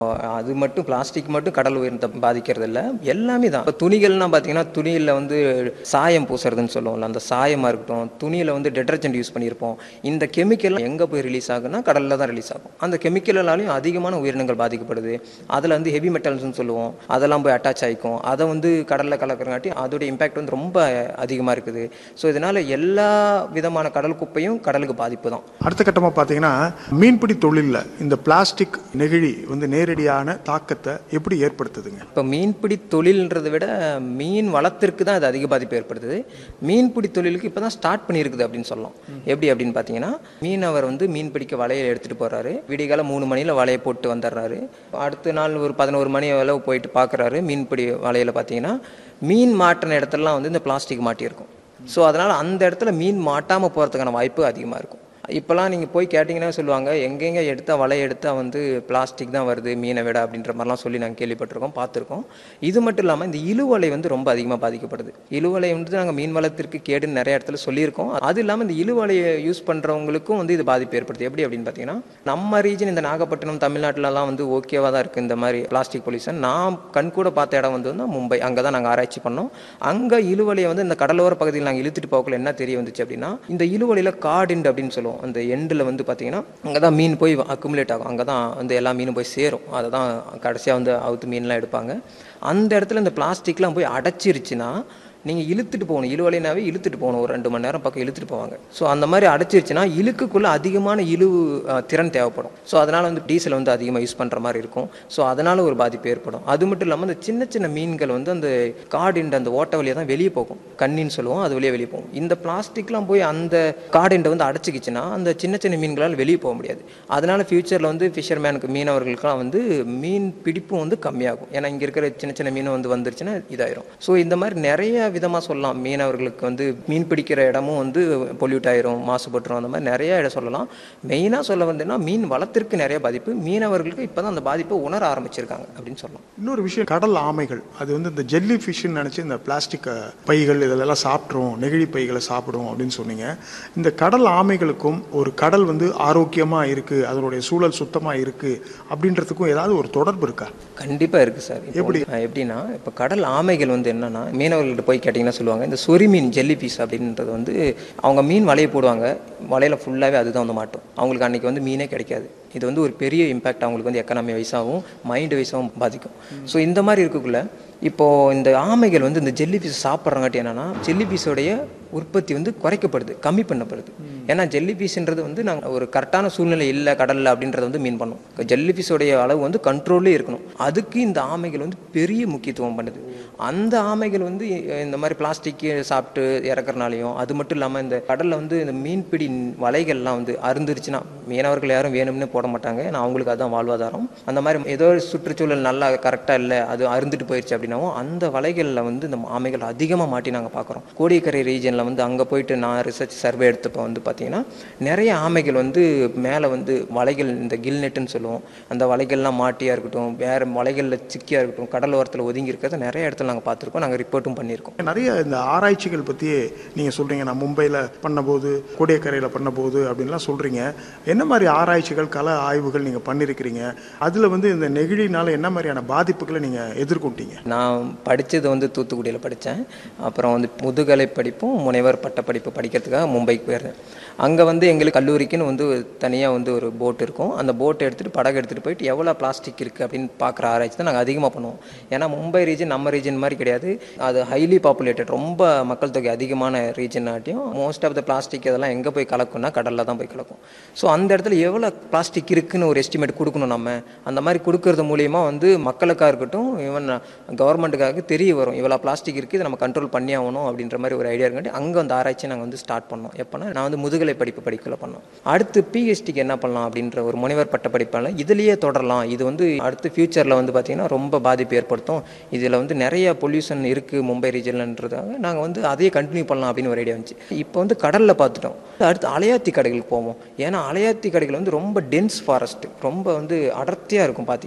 அது மட்டும் பிளாஸ்டிக் மட்டும் கடல் உயிரினத்தை பாதிக்கிறது இல்லை எல்லாமே தான் இப்போ துணிகள்லாம் பார்த்தீங்கன்னா துணியில் வந்து சாயம் பூசுறதுன்னு சொல்லுவோம்ல அந்த சாயமாக இருக்கட்டும் துணியில் வந்து டெட்டர்ஜென்ட் யூஸ் பண்ணியிருப்போம் இந்த கெமிக்கல் எங்கே போய் ரிலீஸ் ஆகுன்னா கடலில் தான் ரிலீஸ் ஆகும் அந்த கெமிக்கலாலையும் அதிகமான உயிரினங்கள் பாதிக்கப்படுது அதில் வந்து ஹெவி மெட்டல்ஸ்னு சொல்லுவோம் அதெல்லாம் போய் அட்டாச் ஆகிக்கும் அதை வந்து கடலில் கலக்கிறங்காட்டி அதோட இம்பாக்ட் வந்து ரொம்ப அதிகமாக இருக்குது ஸோ இதனால் எல்லா விதமான கடல் குப்பையும் கடலுக்கு பாதிப்பு தான் அடுத்த கட்டமாக பார்த்தீங்கன்னா மீன்பிடி தொழிலில் இந்த பிளாஸ்டிக் நெகிழி வந்து நேரடியான தாக்கத்தை எப்படி ஏற்படுத்துதுங்க இப்போ மீன்பிடி தொழில்ன்றதை விட மீன் வளத்திற்கு தான் அது அதிக பாதிப்பு ஏற்படுத்துது மீன்பிடி தொழிலுக்கு இப்போ தான் ஸ்டார்ட் பண்ணியிருக்குது அப்படின்னு சொல்லலாம் எப்படி அப்படின்னு பார்த்தீங்கன்னா மீனவர் வந்து மீன் பிடிக்க வலையை எடுத்துகிட்டு போகிறாரு விடிகால மூணு மணியில் வலையை போட்டு வந்துடுறாரு அடுத்த நாள் ஒரு பதினோரு மணி அளவு போயிட்டு பார்க்குறாரு மீன்பிடி வலையில் பார்த்தீங்கன்னா மீன் மாட்டின இடத்துலலாம் வந்து இந்த பிளாஸ்டிக் மாட்டியிருக்கும் ஸோ அதனால் அந்த இடத்துல மீன் மாட்டாமல் போகிறதுக்கான வாய்ப்பு அதிகமாக இருக்கும் இப்போலாம் நீங்கள் போய் கேட்டிங்கன்னா சொல்லுவாங்க எங்கெங்கே எடுத்தால் வலை எடுத்தால் வந்து பிளாஸ்டிக் தான் வருது மீனை விட அப்படின்ற மாதிரிலாம் சொல்லி நாங்கள் கேள்விப்பட்டிருக்கோம் பார்த்துருக்கோம் இது மட்டும் இல்லாமல் இந்த இழுவலை வந்து ரொம்ப அதிகமாக பாதிக்கப்படுது இழுவலை வந்து நாங்கள் மீன் வளத்திற்கு கேடுன்னு நிறைய இடத்துல சொல்லியிருக்கோம் அது இல்லாமல் இந்த இழுவலையை யூஸ் பண்ணுறவங்களுக்கும் வந்து இது பாதிப்பு ஏற்படுது எப்படி அப்படின்னு பார்த்தீங்கன்னா நம்ம ரீஜன் இந்த நாகப்பட்டினம் தமிழ்நாட்டிலலாம் வந்து ஓகேவாக தான் இருக்குது இந்த மாதிரி பிளாஸ்டிக் பொல்யூஷன் நான் கண்கூட பார்த்த இடம் வந்து வந்து மும்பை அங்கே தான் நாங்கள் ஆராய்ச்சி பண்ணோம் அங்கே இழுவலையை வந்து இந்த கடலோர பகுதியில் நாங்கள் இழுத்துட்டு போகல என்ன தெரிய வந்துச்சு அப்படின்னா இந்த இழுவலையில் காடிண்டு அப்படின்னு சொல்லுவோம் அந்த எண்டில் வந்து பார்த்தீங்கன்னா அங்கே தான் மீன் போய் அக்குமுலேட் ஆகும் அங்கே தான் வந்து எல்லா மீனும் போய் சேரும் அதை தான் கடைசியாக வந்து அவுத்து மீன்லாம் எடுப்பாங்க அந்த இடத்துல இந்த பிளாஸ்டிக்லாம் போய் அடைச்சிருச்சுன்னா நீங்கள் இழுத்துட்டு போகணும் இழுவலைனாவே இழுத்துட்டு போகணும் ஒரு ரெண்டு மணி நேரம் பக்கம் இழுத்துட்டு போவாங்க ஸோ அந்த மாதிரி அடைச்சிருச்சுன்னா இழுக்குக்குள்ளே அதிகமான இழுவு அஹ், திறன் தேவைப்படும் ஸோ அதனால் வந்து டீசல் வந்து அதிகமாக யூஸ் பண்ணுற மாதிரி இருக்கும் ஸோ அதனால் ஒரு பாதிப்பு ஏற்படும் அது மட்டும் இல்லாமல் அந்த சின்ன சின்ன மீன்கள் வந்து அந்த காடின்ற அந்த ஓட்ட வழியாக தான் வெளியே போகும் கண்ணின்னு சொல்லுவோம் அது வெளியே வெளியே போகும் இந்த பிளாஸ்டிக்லாம் போய் அந்த காடிண்டை வந்து அடைச்சிக்கிச்சுன்னா அந்த சின்ன சின்ன மீன்களால் வெளியே போக முடியாது அதனால் ஃப்யூச்சரில் வந்து ஃபிஷர்மேனுக்கு மீனவர்களுக்கெல்லாம் வந்து மீன் பிடிப்பும் வந்து கம்மியாகும் ஏன்னா இங்கே இருக்கிற சின்ன சின்ன மீன் வந்து வந்துருச்சுன்னா இதாயிரும் ஸோ இந்த மாதிரி நிறைய விதமாக சொல்லலாம் மீனவர்களுக்கு வந்து மீன் பிடிக்கிற இடமும் வந்து பொல்யூட் ஆயிரும் மாசுபட்டுரும் அந்த மாதிரி நிறைய இடம் சொல்லலாம் மெயினாக சொல்ல வந்தேன்னா மீன் வளத்திற்கு நிறைய பாதிப்பு மீனவர்களுக்கு இப்போ தான் அந்த பாதிப்பை உணர ஆரம்பிச்சிருக்காங்க அப்படின்னு சொல்லலாம் இன்னொரு விஷயம் கடல் ஆமைகள் அது வந்து இந்த ஜெல்லி ஃபிஷ்ன்னு நினச்சி இந்த பிளாஸ்டிக் பைகள் இதெல்லாம் சாப்பிட்ரும் நெகிழி பைகளை சாப்பிடும் அப்படின்னு சொன்னீங்க இந்த கடல் ஆமைகளுக்கும் ஒரு கடல் வந்து ஆரோக்கியமாக இருக்குது அதனுடைய சூழல் சுத்தமாக இருக்குது அப்படின்றதுக்கும் ஏதாவது ஒரு தொடர்பு இருக்கா கண்டிப்பாக இருக்குது சார் இப்போ எப்படி? வந்து, அஹ், எப்படின்னா இப்போ கடல் ஆமைகள் வந்து என்னன்னா மீனவர்கள்ட்ட போய் கேட்டிங்கன்னா சொல்லுவாங்க இந்த சொறி மீன் ஜெல்லி பீஸ் அப்படின்றது வந்து அவங்க மீன் வலையை போடுவாங்க வலையில ஃபுல்லாகவே அதுதான் வந்து மாட்டும் அவங்களுக்கு அன்னைக்கு வந்து மீனே கிடைக்காது இது வந்து ஒரு பெரிய இம்பாக்ட் அவங்களுக்கு வந்து எக்கனாமி வைஸாகவும் மைண்ட் வைஸாகவும் பாதிக்கும் ஸோ இந்த மாதிரி இருக்கக்குள்ள இப்போ இந்த ஆமைகள் வந்து இந்த ஜெல்லி பீஸ் சாப்பிட்றங்காட்டி என்னன்னா ஜெல்லி பீஸோடைய உற்பத்தி வந்து குறைக்கப்படுது கம்மி பண்ணப்படுது ஏன்னா ஜெல்லி பீஸ்ன்றது வந்து நாங்கள் ஒரு கரெக்டான சூழ்நிலை இல்லை கடலில் அப்படின்றத வந்து மீன் பண்ணும் ஜெல்லி பீஸோடைய அளவு வந்து கண்ட்ரோல்லே இருக்கணும் அதுக்கு இந்த ஆமைகள் வந்து பெரிய முக்கியத்துவம் பண்ணுது அந்த ஆமைகள் வந்து இந்த மாதிரி பிளாஸ்டிக் சாப்பிட்டு இறக்குறனாலையும் அது மட்டும் இல்லாமல் இந்த கடலில் வந்து இந்த மீன்பிடி வலைகள்லாம் வந்து அருந்துருச்சுன்னா மீனவர்கள் யாரும் வேணும்னு போட மாட்டாங்க ஏன்னா அவங்களுக்கு அதுதான் வாழ்வாதாரம் அந்த மாதிரி ஏதோ ஒரு சுற்றுச்சூழல் நல்லா கரெக்டாக இல்லை அது அருந்துட்டு போயிடுச்சு அப்படின்னாவும் அந்த வலைகளில் வந்து இந்த ஆமைகள் அதிகமாக மாட்டி நாங்கள் பார்க்குறோம் கோடியக்கரை ரீஜனில் வந்து அங்கே போயிட்டு நான் ரிசர்ச் சர்வே எடுத்தப்போ வந்து பார்த்தீங்கன்னா நிறைய ஆமைகள் வந்து மேலே வந்து வலைகள் இந்த கில் நெட்டுன்னு சொல்லுவோம் அந்த வலைகள்லாம் மாட்டியாக இருக்கட்டும் வேறு வலைகளில் சிக்கியாக இருக்கட்டும் கடல் ஓரத்தில் ஒதுங்கி இருக்கிறத நிறைய இடத்துல நாங்கள் பார்த்துருக்கோம் நாங்கள் ரிப்போர்ட்டும் பண்ணியிருக்கோம் நிறைய இந்த ஆராய்ச்சிகள் பற்றியே நீங்கள் சொல்கிறீங்க நான் மும்பையில் பண்ணபோது கோடியக்கரையில் பண்ணபோது அப்படின்லாம் சொல்கிறீங்க என்ன மாதிரி ஆராய்ச்சிகள் கல ஆய்வுகள் நீங்கள் பண்ணியிருக்கிறீங்க அதில் வந்து இந்த நெகிழினால என்ன மாதிரியான பாதிப்புகளை நீங்கள் எதிர்கொண்டீங்க நான் படித்தது வந்து தூத்துக்குடியில் படித்தேன் அப்புறம் வந்து முதுகலை படிப்பும் முனைவர் பட்ட படிப்பு படிக்கிறதுக்காக மும்பைக்கு போயிருந்தேன் அங்கே வந்து எங்களுக்கு கல்லூரிக்குன்னு வந்து தனியாக வந்து ஒரு போட் இருக்கும் அந்த போட்டை எடுத்துகிட்டு படகு எடுத்துகிட்டு போயிட்டு எவ்வளோ பிளாஸ்டிக் இருக்குது அப்படின்னு பார்க்குற ஆராய்ச்சி தான் நாங்கள் அதிகமாக பண்ணுவோம் ஏன்னா மும்பை ரீஜன் நம்ம ரீஜன் மாதிரி கிடையாது அது ஹைலி பாப்புலேட்டட் ரொம்ப மக்கள் தொகை அதிகமான ரீஜன் ஆட்டியும் மோஸ்ட் ஆஃப் த பிளாஸ்டிக் இதெல்லாம் எங்கே போய் கலக்கும்னா கடலில் தான் போய் கலக்கும் ஸோ அந்த இடத்துல எவ்வளோ பிளாஸ்டிக் இருக்குன்னு ஒரு எஸ்டிமேட் கொடுக்கணும் நம்ம அந்த மாதிரி கொடுக்கறது மூலியமாக வந்து மக்களுக்காக இருக்கட்டும் ஈவன் கவர்மெண்ட்டுக்காக தெரிய வரும் இவ்வளோ பிளாஸ்டிக் இருக்குது இதை நம்ம கண்ட்ரோல் பண்ணி ஆகணும் அப்படின்ற மாதிரி ஒரு ஐடியா இருக்காட்டி அங்கே அந்த ஆராய்ச்சி நாங்கள் வந்து ஸ்டார்ட் பண்ணோம் எப்போனா நான் வந்து முதுகலை படிப்பு படிக்கல பண்ணோம் அடுத்து பிஹெச்டிக்கு என்ன பண்ணலாம் அப்படின்ற ஒரு முனைவர் பட்ட படிப்பால இதுலேயே தொடரலாம் இது வந்து அடுத்து ஃபியூச்சரில் வந்து பார்த்திங்கன்னா ரொம்ப பாதிப்பு ஏற்படுத்தும் இதில் வந்து நிறைய பொல்யூஷன் இருக்குது மும்பை ரீஜன்லன்றதாக நாங்கள் வந்து அதையே கண்டினியூ பண்ணலாம் அப்படின்னு ஒரு ஐடியா வந்துச்சு இப்போ வந்து கடலில் பார்த்துட்டோம் அடுத்து அலையாத்தி கடைகளுக்கு போவோம் ஏன்னா அலையாத்தி கடைகள் வந்து ரொம்ப டென்ஸ் ஃபாரஸ்ட் ரொம்ப வந்து அடர்த்தியாக இருக்கும் பார்த்தீங்கன்னா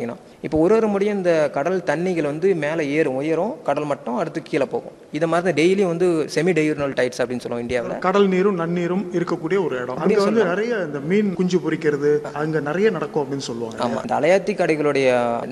இப்போ ஒரு ஒரு முறையும் இந்த கடல் தண்ணிகள் வந்து மேலே ஏறும் உயரும் கடல் மட்டம் அடுத்து கீழே போகும் இதை மாதிரி தான் டெய்லியும் வந்து செமி டெய்யூர்னல் டைட்ஸ் அப்படின்னு சொல்லுவோம் இந்தியாவில் கடல் நீரும் நன்னீரும் இருக்கக்கூடிய ஒரு இடம் அங்க வந்து நிறைய இந்த மீன் குஞ்சு பொரிக்கிறது அங்க நிறைய நடக்கும் அப்படின்னு சொல்லுவாங்க ஆமாம் இந்த அலையாத்தி கடைகளுடைய